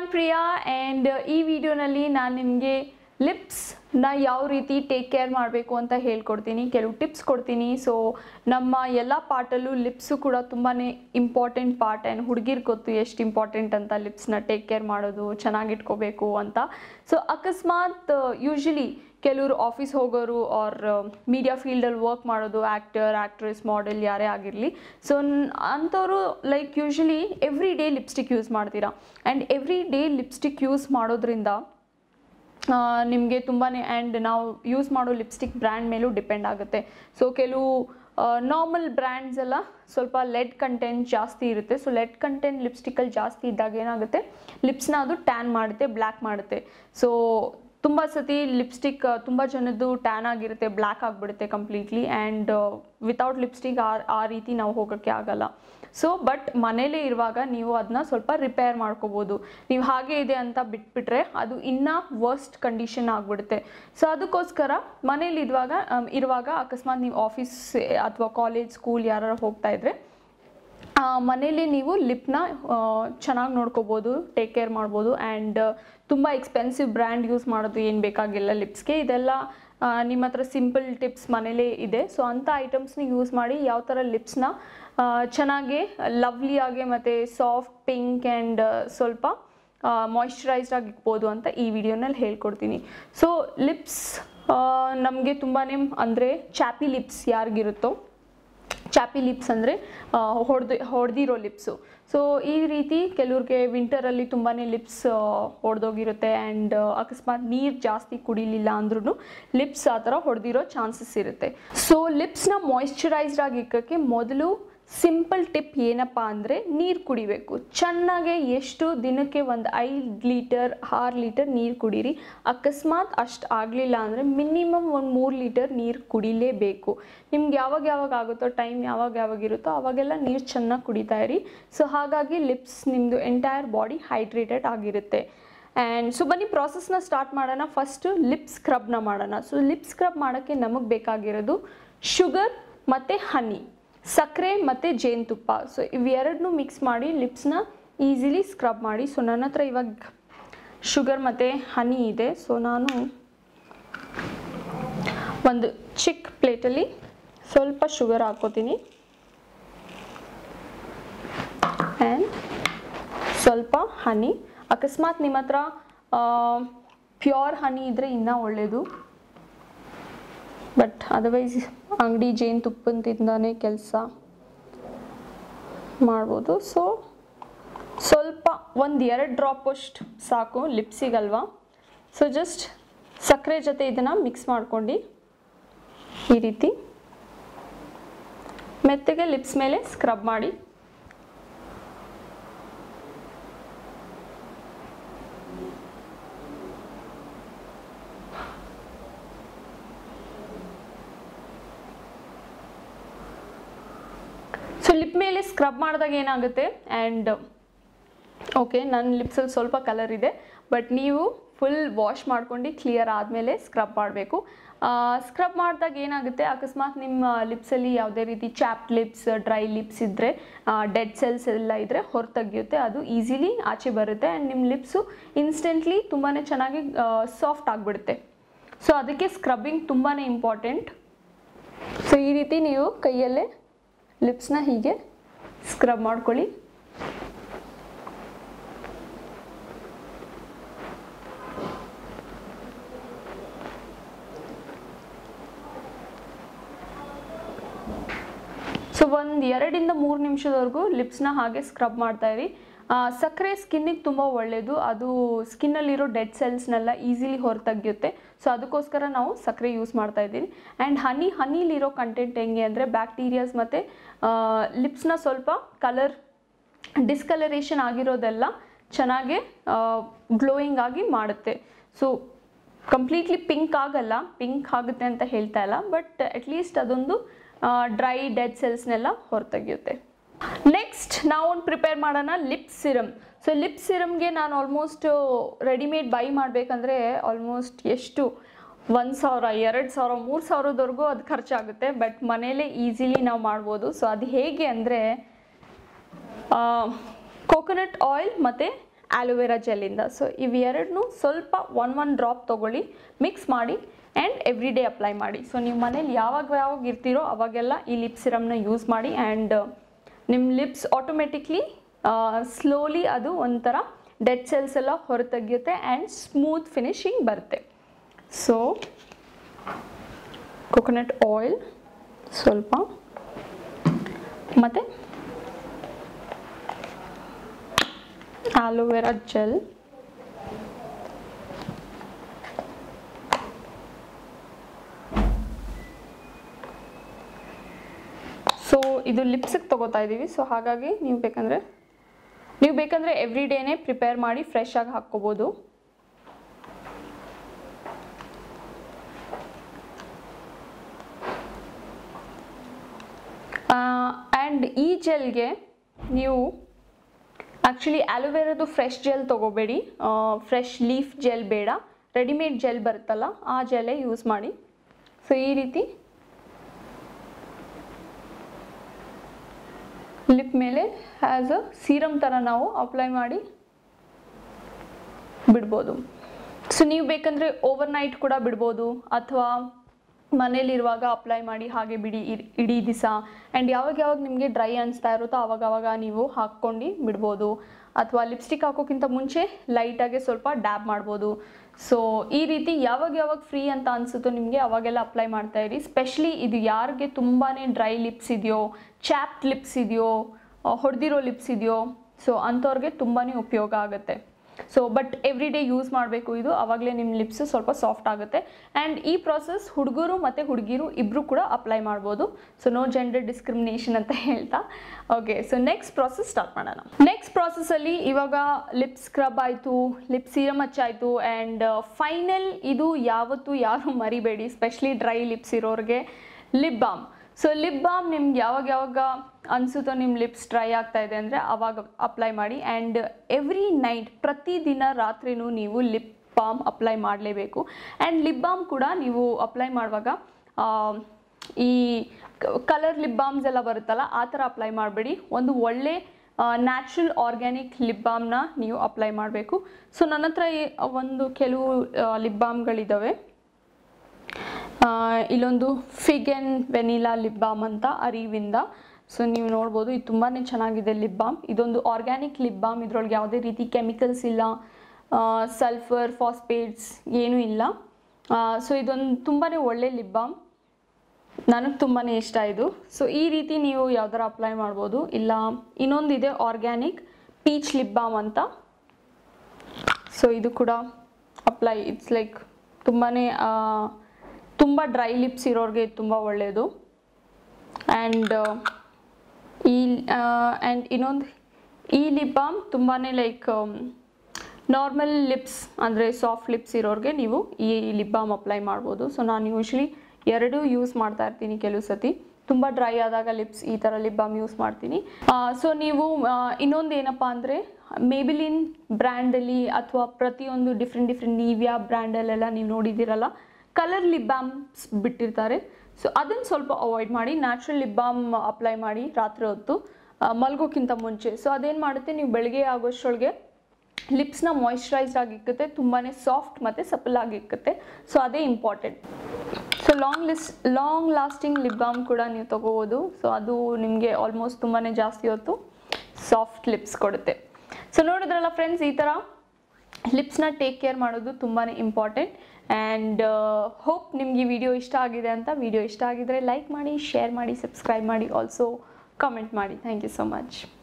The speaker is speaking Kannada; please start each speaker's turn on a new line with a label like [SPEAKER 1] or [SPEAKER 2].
[SPEAKER 1] ಒನ್ ಪ್ರಿಯಾ ಆ್ಯಂಡ್ ಈ ವಿಡಿಯೋನಲ್ಲಿ ನಾನು ನಿಮಗೆ ಲಿಪ್ಸ್ನ ಯಾವ ರೀತಿ ಟೇಕ್ ಕೇರ್ ಮಾಡಬೇಕು ಅಂತ ಹೇಳ್ಕೊಡ್ತೀನಿ ಕೆಲವು ಟಿಪ್ಸ್ ಕೊಡ್ತೀನಿ ಸೊ ನಮ್ಮ ಎಲ್ಲ ಪಾರ್ಟಲ್ಲೂ ಲಿಪ್ಸು ಕೂಡ ತುಂಬಾ ಇಂಪಾರ್ಟೆಂಟ್ ಪಾರ್ಟ್ ಆ್ಯಂಡ್ ಹುಡುಗಿರ್ ಗೊತ್ತು ಎಷ್ಟು ಇಂಪಾರ್ಟೆಂಟ್ ಅಂತ ಲಿಪ್ಸ್ನ ಟೇಕ್ ಕೇರ್ ಮಾಡೋದು ಚೆನ್ನಾಗಿಟ್ಕೋಬೇಕು ಅಂತ ಸೊ ಅಕಸ್ಮಾತ್ ಯೂಶಲಿ ಕೆಲವರು ಆಫೀಸ್ ಹೋಗೋರು ಆರ್ ಮೀಡಿಯಾ ಫೀಲ್ಡಲ್ಲಿ ವರ್ಕ್ ಮಾಡೋದು ಆ್ಯಕ್ಟರ್ ಆ್ಯಕ್ಟ್ರೆಸ್ ಮಾಡೆಲ್ ಯಾರೇ ಆಗಿರಲಿ ಸೊ ಅಂಥವ್ರು like usually every day lipstick use ಮಾಡ್ತೀರಾ and every day lipstick use ಮಾಡೋದ್ರಿಂದ ನಿಮಗೆ ತುಂಬಾ ಆ್ಯಂಡ್ ನಾವು ಯೂಸ್ ಮಾಡೋ ಲಿಪ್ಸ್ಟಿಕ್ ಬ್ರ್ಯಾಂಡ್ ಮೇಲೂ ಡಿಪೆಂಡ್ ಆಗುತ್ತೆ ಸೊ ಕೆಲವು ನಾರ್ಮಲ್ ಬ್ರ್ಯಾಂಡ್ಸ್ ಎಲ್ಲ ಸ್ವಲ್ಪ ಲೆಡ್ ಕಂಟೆಂಟ್ ಜಾಸ್ತಿ ಇರುತ್ತೆ ಸೊ ಲೆಡ್ ಕಂಟೆಂಟ್ ಲಿಪ್ಸ್ಟಿಕಲ್ಲಿ ಜಾಸ್ತಿ ಇದ್ದಾಗ ಏನಾಗುತ್ತೆ ಲಿಪ್ಸ್ನ ಅದು ಟ್ಯಾನ್ ಮಾಡುತ್ತೆ ಬ್ಲ್ಯಾಕ್ ಮಾಡುತ್ತೆ ಸೊ ತುಂಬ ಸತಿ ಲಿಪ್ಸ್ಟಿಕ್ ತುಂಬ ಜನದ್ದು ಟ್ಯಾನ್ ಆಗಿರುತ್ತೆ ಬ್ಲ್ಯಾಕ್ ಆಗಿಬಿಡುತ್ತೆ ಕಂಪ್ಲೀಟ್ಲಿ ಆ್ಯಂಡ್ ವಿತೌಟ್ ಲಿಪ್ಸ್ಟಿಕ್ ಆ ಆ ರೀತಿ ನಾವು ಹೋಗೋಕ್ಕೆ ಆಗಲ್ಲ ಸೊ ಬಟ್ ಮನೇಲೇ ಇರುವಾಗ ನೀವು ಅದನ್ನ ಸ್ವಲ್ಪ ರಿಪೇರ್ ಮಾಡ್ಕೋಬೋದು ನೀವು ಹಾಗೆ ಇದೆ ಅಂತ ಬಿಟ್ಬಿಟ್ರೆ ಅದು ಇನ್ನೂ ವರ್ಸ್ಟ್ ಕಂಡೀಷನ್ ಆಗಿಬಿಡುತ್ತೆ ಸೊ ಅದಕ್ಕೋಸ್ಕರ ಮನೇಲಿ ಇರುವಾಗ ಆಮ್, ಇರುವಾಗ ಅಕಸ್ಮಾತ್ ನೀವು ಆಫೀಸ್ ಅಥವಾ ಕಾಲೇಜ್ ಸ್ಕೂಲ್ ಯಾರು ಹೋಗ್ತಾ ಇದ್ರೆ ಆ, ಮನೇಲಿ ನೀವು ಲಿಪ್ನ ಚೆನ್ನಾಗಿ ನೋಡ್ಕೋಬೋದು ಟೇಕ್ ಕೇರ್ ಮಾಡ್ಬೋದು ಆ್ಯಂಡ್ ತುಂಬ ಎಕ್ಸ್ಪೆನ್ಸಿವ್ ಬ್ರ್ಯಾಂಡ್ ಯೂಸ್ ಮಾಡೋದು ಏನು ಬೇಕಾಗಿಲ್ಲ ಲಿಪ್ಸ್ಗೆ ಇದೆಲ್ಲ ಆ, ನಿಮ್ಮ ಹತ್ರ ಸಿಂಪಲ್ ಟಿಪ್ಸ್ ಮನೇಲೇ ಇದೆ ಸೊ ಅಂಥ ಐಟಮ್ಸ್ನ ಯೂಸ್ ಮಾಡಿ ಯಾವ ಥರ ಲಿಪ್ಸ್ನ ಚೆನ್ನಾಗಿ ಲವ್ಲಿಯಾಗಿ ಮತ್ತು ಸಾಫ್ಟ್ ಪಿಂಕ್ ಆ್ಯಂಡ್ ಸ್ವಲ್ಪ ಮಾಯ್ಶ್ಚರೈಸ್ಡ್ ಆಗಿ ಇಕ್ಬೋದು ಅಂತ ಈ ವಿಡಿಯೋನಲ್ಲಿ ಹೇಳ್ಕೊಡ್ತೀನಿ ಸೊ ಲಿಪ್ಸ್ ನಮಗೆ ತುಂಬಾ ಅಂದರೆ ಚಾಪಿ ಲಿಪ್ಸ್ ಯಾರಿಗಿರುತ್ತೋ ಚಾಪಿ ಲಿಪ್ಸ್ ಅಂದರೆ ಹೊಡೆದು ಹೊಡೆದಿರೋ ಲಿಪ್ಸು ಸೊ ಈ ರೀತಿ ಕೆಲವ್ರಿಗೆ ವಿಂಟರಲ್ಲಿ ತುಂಬಾ ಲಿಪ್ಸ್ ಹೊಡೆದೋಗಿರುತ್ತೆ ಆ್ಯಂಡ್ ಅಕಸ್ಮಾತ್ ನೀರು ಜಾಸ್ತಿ ಕುಡಿಲಿಲ್ಲ ಅಂದ್ರೂ ಲಿಪ್ಸ್ ಆ ಥರ ಹೊಡೆದಿರೋ ಚಾನ್ಸಸ್ ಇರುತ್ತೆ ಸೊ ಲಿಪ್ಸ್ನ ಮಾಯ್ಶ್ಚರೈಸ್ಡ್ ಆಗಿ ಇಕ್ಕಕ್ಕೆ ಮೊದಲು ಸಿಂಪಲ್ ಟಿಪ್ ಏನಪ್ಪ ಅಂದರೆ ನೀರು ಕುಡಿಬೇಕು ಚೆನ್ನಾಗೆ ಎಷ್ಟು ದಿನಕ್ಕೆ ಒಂದು ಐದು ಲೀಟರ್ ಆರು ಲೀಟರ್ ನೀರು ಕುಡೀರಿ ಅಕಸ್ಮಾತ್ ಅಷ್ಟು ಆಗಲಿಲ್ಲ ಅಂದರೆ ಮಿನಿಮಮ್ ಒಂದು ಮೂರು ಲೀಟರ್ ನೀರು ಕುಡಿಲೇಬೇಕು ನಿಮ್ಗೆ ಯಾವಾಗ ಯಾವಾಗ ಆಗುತ್ತೋ ಟೈಮ್ ಯಾವಾಗ ಯಾವಾಗ ಇರುತ್ತೋ ಅವಾಗೆಲ್ಲ ನೀರು ಚೆನ್ನಾಗಿ ಕುಡಿತಾ ಇರಿ ಸೊ ಹಾಗಾಗಿ ಲಿಪ್ಸ್ ನಿಮ್ಮದು ಎಂಟೈರ್ ಬಾಡಿ ಹೈಡ್ರೇಟೆಡ್ ಆಗಿರುತ್ತೆ ಆ್ಯಂಡ್ ಸೊ ಬನ್ನಿ ಪ್ರಾಸೆಸ್ನ ಸ್ಟಾರ್ಟ್ ಮಾಡೋಣ ಫಸ್ಟು ಲಿಪ್ ಸ್ಕ್ರಬ್ನ ಮಾಡೋಣ ಸೊ ಲಿಪ್ ಸ್ಕ್ರಬ್ ಮಾಡೋಕ್ಕೆ ನಮಗೆ ಬೇಕಾಗಿರೋದು ಶುಗರ್ ಮತ್ತು ಹನಿ ಸಕ್ಕರೆ ಮತ್ತು ಜೇನುತುಪ್ಪ ಸೊ ಇವೆರಡನ್ನೂ ಮಿಕ್ಸ್ ಮಾಡಿ ಲಿಪ್ಸ್ನ ಈಸಿಲಿ ಸ್ಕ್ರಬ್ ಮಾಡಿ ಸೊ ನನ್ನ ಹತ್ರ ಇವಾಗ ಶುಗರ್ ಮತ್ತು ಹನಿ ಇದೆ ಸೊ ನಾನು ಒಂದು ಚಿಕ್ಕ ಪ್ಲೇಟಲ್ಲಿ ಸ್ವಲ್ಪ ಶುಗರ್ ಹಾಕೋತೀನಿ ಆ್ಯಂಡ್ ಸ್ವಲ್ಪ ಹನಿ ಅಕಸ್ಮಾತ್ ನಿಮ್ಮ ಹತ್ರ ಪ್ಯೂರ್ ಹನಿ ಇದ್ದರೆ ಇನ್ನೂ ಒಳ್ಳೆಯದು ಬಟ್ ಅದರ್ವೈಸ್ ಅಂಗಡಿ ಜೇನುತುಪ್ಪದಿಂದಾನೇ ಕೆಲಸ ಮಾಡ್ಬೋದು ಸೊ ಸ್ವಲ್ಪ ಒಂದು ಎರಡು ಡ್ರಾಪ್ ಅಷ್ಟು ಸಾಕು ಲಿಪ್ಸಿಗಲ್ವಾ ಸೊ ಜಸ್ಟ್ ಸಕ್ಕರೆ ಜೊತೆ ಇದನ್ನು ಮಿಕ್ಸ್ ಮಾಡ್ಕೊಂಡು ಈ ರೀತಿ ಮೆತ್ತಗೆ ಲಿಪ್ಸ್ ಮೇಲೆ ಸ್ಕ್ರಬ್ ಮಾಡಿ ಸೊ ಲಿಪ್ ಮೇಲೆ ಸ್ಕ್ರಬ್ ಮಾಡಿದಾಗ ಏನಾಗುತ್ತೆ ಆ್ಯಂಡ್ ಓಕೆ ನನ್ನ ಲಿಪ್ಸಲ್ಲಿ ಸ್ವಲ್ಪ ಕಲರ್ ಇದೆ ಬಟ್ ನೀವು ಫುಲ್ ವಾಶ್ ಮಾಡ್ಕೊಂಡು ಕ್ಲಿಯರ್ ಆದಮೇಲೆ ಸ್ಕ್ರಬ್ ಮಾಡಬೇಕು ಸ್ಕ್ರಬ್ ಮಾಡಿದಾಗ ಏನಾಗುತ್ತೆ ಅಕಸ್ಮಾತ್ ನಿಮ್ಮ ಲಿಪ್ಸಲ್ಲಿ ಯಾವುದೇ ರೀತಿ ಚಾಪ್ ಲಿಪ್ಸ್ ಡ್ರೈ ಲಿಪ್ಸ್ ಇದ್ದರೆ ಡೆಡ್ ಸೆಲ್ಸ್ ಎಲ್ಲ ಇದ್ದರೆ ಹೊರ ತೆಗಿಯುತ್ತೆ ಅದು ಈಸಿಲಿ ಆಚೆ ಬರುತ್ತೆ ಆ್ಯಂಡ್ ನಿಮ್ಮ ಲಿಪ್ಸು ಇನ್ಸ್ಟೆಂಟ್ಲಿ ತುಂಬಾ ಚೆನ್ನಾಗಿ ಸಾಫ್ಟ್ ಆಗಿಬಿಡುತ್ತೆ ಸೊ ಅದಕ್ಕೆ ಸ್ಕ್ರಬ್ಬಿಂಗ್ ತುಂಬಾ ಇಂಪಾರ್ಟೆಂಟ್ ಸೊ ಈ ರೀತಿ ನೀವು ಕೈಯಲ್ಲೇ ಲಿಪ್ಸ್ನ ಹೀಗೆ ಸ್ಕ್ರಬ್ ಮಾಡ್ಕೊಳ್ಳಿ ಸೊ ಒಂದು ಎರಡರಿಂದ ಮೂರು ನಿಮಿಷದವರೆಗೂ ಲಿಪ್ಸ್ನ ಹಾಗೆ ಸ್ಕ್ರಬ್ ಮಾಡ್ತಾ ಇರಿ ಆ, ಸಕ್ಕರೆ ಸ್ಕಿನ್ನಿಗೆ ತುಂಬ ಒಳ್ಳೆಯದು ಅದು ಸ್ಕಿನ್ನಲ್ಲಿರೋ ಡೆಡ್ ಸೆಲ್ಸ್ನೆಲ್ಲ ಈಸಿಲಿ ಹೊರ ತೆಗಿಯುತ್ತೆ ಸೊ ಅದಕ್ಕೋಸ್ಕರ ನಾವು ಸಕ್ಕರೆ ಯೂಸ್ ಮಾಡ್ತಾ ಇದ್ದೀನಿ ಆ್ಯಂಡ್ ಹನಿ ಹನಿಲಿರೋ ಕಂಟೆಂಟ್ ಹೆಂಗೆ ಅಂದರೆ ಬ್ಯಾಕ್ಟೀರಿಯಾಸ್ ಮತ್ತು ಲಿಪ್ಸ್ನ ಸ್ವಲ್ಪ ಕಲರ್ ಡಿಸ್ಕಲರೇಷನ್ ಆಗಿರೋದೆಲ್ಲ ಚೆನ್ನಾಗೆ ಗ್ಲೋಯಿಂಗ್ ಆಗಿ ಮಾಡುತ್ತೆ ಸೊ ಕಂಪ್ಲೀಟ್ಲಿ ಪಿಂಕ್ ಆಗಲ್ಲ ಪಿಂಕ್ ಆಗುತ್ತೆ ಅಂತ ಹೇಳ್ತಾ ಇಲ್ಲ ಬಟ್ ಅಟ್ಲೀಸ್ಟ್ ಅದೊಂದು ಡ್ರೈ ಡೆಡ್ ಸೆಲ್ಸ್ನೆಲ್ಲ ಹೊರತೆಗೆಯುತ್ತೆ ನೆಕ್ಸ್ಟ್ ನಾವೊಂದು ಪ್ರಿಪೇರ್ ಮಾಡೋಣ ಲಿಪ್ ಸಿರಮ್ ಸೊ ಲಿಪ್ ಸಿರಮ್ಗೆ ನಾನು ಆಲ್ಮೋಸ್ಟ್ ರೆಡಿಮೇಡ್ ಬೈ ಮಾಡಬೇಕಂದ್ರೆ ಆಲ್ಮೋಸ್ಟ್ ಎಷ್ಟು ಒಂದು ಸಾವಿರ ಎರಡು ಸಾವಿರ ಮೂರು ಸಾವಿರದವರೆಗೂ ಅದು ಖರ್ಚಾಗುತ್ತೆ ಬಟ್ ಮನೇಲೇ ಈಸಿಲಿ ನಾವು ಮಾಡ್ಬೋದು ಸೊ ಅದು ಹೇಗೆ ಅಂದರೆ ಕೋಕೋನಟ್ ಆಯಿಲ್ ಮತ್ತು ಆಲೋವೆರಾ ಜೆಲ್ಲಿಂದ ಸೊ ಇವೆರಡನ್ನೂ ಸ್ವಲ್ಪ ಒನ್ ಒನ್ ಡ್ರಾಪ್ ತೊಗೊಳ್ಳಿ ಮಿಕ್ಸ್ ಮಾಡಿ ಆ್ಯಂಡ್ ಎವ್ರಿ ಡೇ ಅಪ್ಲೈ ಮಾಡಿ ಸೊ ನೀವು ಮನೇಲಿ ಯಾವಾಗ ಯಾವಾಗ ಇರ್ತೀರೋ ಅವಾಗೆಲ್ಲ ಈ ಲಿಪ್ ಸಿರಮ್ನ ಯೂಸ್ ಮಾಡಿ ಆ್ಯಂಡ್ ನಿಮ್ಮ ಲಿಪ್ಸ್ ಆಟೋಮೆಟಿಕ್ಲಿ ಸ್ಲೋಲಿ ಅದು ಒಂಥರ ಡೆಡ್ ಸೆಲ್ಸ್ ಎಲ್ಲ ಹೊರತೆಗೆಯುತ್ತೆ ಆ್ಯಂಡ್ ಸ್ಮೂತ್ ಫಿನಿಶಿಂಗ್ ಬರುತ್ತೆ ಸೊ ಕೊಕೊನಟ್ ಆಯಿಲ್ ಸ್ವಲ್ಪ ಮತ್ತು ಆಲೋವೆರಾ ಜೆಲ್ ಸೊ ಇದು ಲಿಪ್ಸಿಗೆ ತಗೋತಾ ಇದ್ದೀವಿ ಸೊ ಹಾಗಾಗಿ ನೀವು ಬೇಕಂದರೆ ನೀವು ಬೇಕಂದರೆ ಎವ್ರಿ ಡೇನೇ ಪ್ರಿಪೇರ್ ಮಾಡಿ ಫ್ರೆಶ್ ಆಗಿ ಹಾಕ್ಕೋಬೋದು ಆ್ಯಂಡ್ ಈ ಜೆಲ್ಗೆ ನೀವು ಆ್ಯಕ್ಚುಲಿ ಆಲೋವೆರಾದು ಫ್ರೆಶ್ ಜೆಲ್ ತೊಗೋಬೇಡಿ ಫ್ರೆಶ್ ಲೀಫ್ ಜೆಲ್ ಬೇಡ ರೆಡಿಮೇಡ್ ಜೆಲ್ ಬರುತ್ತಲ್ಲ ಆ ಜೆಲ್ಲೇ ಯೂಸ್ ಮಾಡಿ ಸೊ ಈ ರೀತಿ ಲಿಪ್ ಮೇಲೆ ಆ್ಯಸ್ ಅ ಸೀರಮ್ ಥರ ನಾವು ಅಪ್ಲೈ ಮಾಡಿ ಬಿಡ್ಬೋದು ಸೊ ನೀವು ಬೇಕಂದರೆ ಓವರ್ ನೈಟ್ ಕೂಡ ಬಿಡ್ಬೋದು ಅಥವಾ ಮನೇಲಿರುವಾಗ ಅಪ್ಲೈ ಮಾಡಿ ಹಾಗೆ ಬಿಡಿ ಇರ್- ಇಡೀ ದಿವಸ ಆ್ಯಂಡ್ ಯಾವಾಗ ಯಾವಾಗ ನಿಮಗೆ ಡ್ರೈ ಅನಿಸ್ತಾ ಇರುತ್ತೋ ಆವಾಗ ಆವಾಗ ನೀವು ಹಾಕ್ಕೊಂಡು ಬಿಡ್ಬೋದು ಅಥವಾ ಲಿಪ್ಸ್ಟಿಕ್ ಹಾಕೋಕ್ಕಿಂತ ಮುಂಚೆ ಲೈಟಾಗೆ ಸ್ವಲ್ಪ ಡ್ಯಾಬ್ ಮಾಡ್ಬೋದು ಸೊ ಈ ರೀತಿ ಯಾವಾಗ ಯಾವಾಗ ಫ್ರೀ ಅಂತ ಅನಿಸುತ್ತೋ ನಿಮಗೆ ಅವಾಗೆಲ್ಲ ಅಪ್ಲೈ ಮಾಡ್ತಾ ಇರಿ ಸ್ಪೆಷಲಿ ಇದು ಯಾರಿಗೆ ತುಂಬಾ ಡ್ರೈ ಲಿಪ್ಸ್ ಇದೆಯೋ ಚಾಪ್ ಲಿಪ್ಸ್ ಇದೆಯೋ ಹೊಡೆದಿರೋ ಲಿಪ್ಸ್ ಇದೆಯೋ ಸೊ ಅಂಥವ್ರಿಗೆ ತುಂಬಾ ಉಪಯೋಗ ಆಗುತ್ತೆ so but every day use ಮಾಡಬೇಕು ಇದು ಆವಾಗಲೇ ನಿಮ್ಮ ಲಿಪ್ಸ್ ಸ್ವಲ್ಪ ಸಾಫ್ಟ್ ಆಗುತ್ತೆ ಆ್ಯಂಡ್ ಈ ಪ್ರಾಸೆಸ್ ಹುಡುಗರು ಮತ್ತು ಹುಡುಗಿರು ಇಬ್ಬರು ಕೂಡ ಅಪ್ಲೈ ಮಾಡ್ಬೋದು ಸೊ ನೋ ಜೆಂಡರ್ ಡಿಸ್ಕ್ರಿಮಿನೇಷನ್ ಅಂತ ಹೇಳ್ತಾ okay so next process start ಮಾಡೋಣ ನೆಕ್ಸ್ಟ್ ಪ್ರಾಸೆಸ್ಸಲ್ಲಿ ಇವಾಗ ಲಿಪ್ ಸ್ಕ್ರಬ್ ಆಯಿತು ಲಿಪ್ ಸೀರಮ್ ಹಚ್ಚಾಯಿತು ಆ್ಯಂಡ್ ಫೈನಲ್ ಇದು ಯಾವತ್ತೂ ಯಾರು ಮರಿಬೇಡಿ ಸ್ಪೆಷಲಿ ಡ್ರೈ ಲಿಪ್ಸ್ ಇರೋರಿಗೆ lip balm so lip balm ನಿಮ್ಗೆ ಯಾವಾಗ ಯಾವಾಗ ಅನಿಸುತ್ತೋ ನಿಮ್ಮ ಲಿಪ್ಸ್ ಡ್ರೈ ಆಗ್ತಾ ಇದೆ ಅಂದರೆ ಅವಾಗ ಅಪ್ಲೈ ಮಾಡಿ ಆ್ಯಂಡ್ ಎವ್ರಿ ನೈಟ್ ಪ್ರತಿದಿನ ರಾತ್ರಿನೂ ನೀವು ಲಿಪ್ ಬಾಮ್ ಅಪ್ಲೈ ಮಾಡಲೇಬೇಕು ಆ್ಯಂಡ್ ಲಿಪ್ ಬಾಮ್ ಕೂಡ ನೀವು ಅಪ್ಲೈ ಮಾಡುವಾಗ ಆ, ಈ ಕಲರ್ ಲಿಪ್ ಬಾಮ್ಸ್ ಎಲ್ಲ ಬರುತ್ತಲ್ಲ ಆ ಥರ ಅಪ್ಲೈ ಮಾಡಬೇಡಿ ಒಂದು ಒಳ್ಳೆ ನ್ಯಾಚುರಲ್ ಆರ್ಗ್ಯಾನಿಕ್ ಲಿಪ್ ಬಾಮ್ನ ನೀವು ಅಪ್ಲೈ ಮಾಡಬೇಕು ಸೊ ನನ್ನ ಹತ್ರ ಈ- ಒಂದು ಕೆಲವು ಲಿಪ್ ಬಾಮ್ಗಳಿದ್ದಾವೆ ಆ, ಇಲ್ಲೊಂದು fig and vanilla lip balm ಅಂತ ಅರಿವಿಂದ ಸೊ ನೀವು ನೋಡ್ಬೋದು ಇದು ತುಂಬಾ ಚೆನ್ನಾಗಿದೆ ಲಿಪ್ ಬಾಮ್ ಇದೊಂದು ಆರ್ಗ್ಯಾನಿಕ್ ಲಿಪ್ ಬಾಮ್ ಇದರೊಳಗೆ ಯಾವುದೇ ರೀತಿ ಕೆಮಿಕಲ್ಸ್ ಇಲ್ಲ ಸಲ್ಫರ್ ಫಾಸ್ಪೇಟ್ಸ್ ಏನೂ ಇಲ್ಲ ಸೊ ಇದೊಂದು ತುಂಬಾ ಒಳ್ಳೆ ಲಿಪ್ ಬಾಮ್ ನನಗೆ ತುಂಬಾ ಇಷ್ಟ ಇದು ಸೊ ಈ ರೀತಿ ನೀವು ಯಾವ್ದಾರ ಅಪ್ಲೈ ಮಾಡ್ಬೋದು ಇಲ್ಲ ಇನ್ನೊಂದಿದೆ ಆರ್ಗ್ಯಾನಿಕ್ ಪೀಚ್ ಲಿಪ್ ಬಾಮ್ ಅಂತ ಸೊ ಇದು ಕೂಡ ಅಪ್ಲೈ ಇಟ್ಸ್ ಲೈಕ್ ತುಂಬಾ ತುಂಬ ಡ್ರೈ ಲಿಪ್ಸ್ ಇರೋರಿಗೆ ಇದು ತುಂಬ ಒಳ್ಳೆಯದು ಆ್ಯಂಡ್ ಈ ಆ್ಯಂಡ್ ಇನ್ನೊಂದು ಈ ಲಿಪ್ ಬಾಮ್ ತುಂಬಾ ಲೈಕ್ ನಾರ್ಮಲ್ ಲಿಪ್ಸ್ ಅಂದರೆ ಸಾಫ್ಟ್ ಲಿಪ್ಸ್ ಇರೋರಿಗೆ ನೀವು ಈ ಲಿಪ್ ಬಾಮ್ ಅಪ್ಲೈ ಮಾಡ್ಬೋದು ಸೊ ನಾನು ಯೂಶ್ವಲಿ ಎರಡೂ ಯೂಸ್ ಮಾಡ್ತಾ ಇರ್ತೀನಿ ಕೆಲವು ಸತಿ ತುಂಬ ಡ್ರೈ ಆದಾಗ ಲಿಪ್ಸ್ ಈ ಥರ ಲಿಪ್ ಬಾಮ್ ಯೂಸ್ ಮಾಡ್ತೀನಿ ಸೊ ನೀವು ಇನ್ನೊಂದು ಏನಪ್ಪ ಅಂದರೆ ಮೇಬಿಲಿನ್ ಬ್ರ್ಯಾಂಡಲ್ಲಿ ಅಥವಾ ಪ್ರತಿಯೊಂದು ಡಿಫ್ರೆಂಟ್ ಡಿಫ್ರೆಂಟ್ ನೀವ್ಯಾ ಬ್ರ್ಯಾಂಡಲ್ಲೆಲ್ಲ ನೀವು ನೋಡಿದ್ದೀರಲ್ಲ ಕಲರ್ ಲಿಪ್ ಬಾಮ್ಸ್ ಬಿಟ್ಟಿರ್ತಾರೆ ಸೊ ಅದನ್ನು ಸ್ವಲ್ಪ ಅವಾಯ್ಡ್ ಮಾಡಿ ನ್ಯಾಚುರಲ್ ಲಿಪ್ ಬಾಮ್ ಅಪ್ಲೈ ಮಾಡಿ ರಾತ್ರಿ ಹೊತ್ತು ಆ, ಮಲ್ಗೋಕ್ಕಿಂತ ಮುಂಚೆ ಸೊ ಅದೇನು ಮಾಡುತ್ತೆ ನೀವು ಬೆಳಗ್ಗೆ ಆಗೋಷ್ಟರೊಳಗೆ ಲಿಪ್ಸ್ನ ಮಾಯಿಶ್ಚರೈಸ್ಡ್ ಆಗಿ ಇಕ್ಕುತ್ತೆ ತುಂಬಾ ಸಾಫ್ಟ್ ಮತ್ತು ಸಪಲ್ ಆಗಿ ಇಕ್ಕುತ್ತೆ ಸೊ ಅದೇ ಇಂಪಾರ್ಟೆಂಟ್ ಸೊ ಲಾಂಗ್ ಲಿಸ್ ಲಾಂಗ್ ಲಾಸ್ಟಿಂಗ್ ಲಿಪ್ ಬಾಮ್ ಕೂಡ ನೀವು ತಗೋಬೋದು ಸೊ ಅದು ನಿಮಗೆ ಆಲ್ಮೋಸ್ಟ್ ತುಂಬಾ ಜಾಸ್ತಿ ಹೊತ್ತು ಸಾಫ್ಟ್ ಲಿಪ್ಸ್ ಕೊಡುತ್ತೆ ಸೊ ನೋಡಿದ್ರಲ್ಲ ಫ್ರೆಂಡ್ಸ್ ಈ ಥರ ಲಿಪ್ಸ್ನ ಟೇಕ್ ಕೇರ್ ಮಾಡೋದು ತುಂಬಾ ಇಂಪಾರ್ಟೆಂಟ್ ಆ್ಯಂಡ್ ಹೋಪ್ ನಿಮ್ಗೆ ಈ ವಿಡಿಯೋ ಇಷ್ಟ ಆಗಿದೆ ಅಂತ ವಿಡಿಯೋ ಇಷ್ಟ ಆಗಿದ್ರೆ ಲೈಕ್ ಮಾಡಿ ಶೇರ್ ಮಾಡಿ ಸಬ್ಸ್ಕ್ರೈಬ್ ಮಾಡಿ ಆಲ್ಸೋ ಕಾಮೆಂಟ್ ಮಾಡಿ ಥ್ಯಾಂಕ್ ಯು ಸೊ ಮಚ್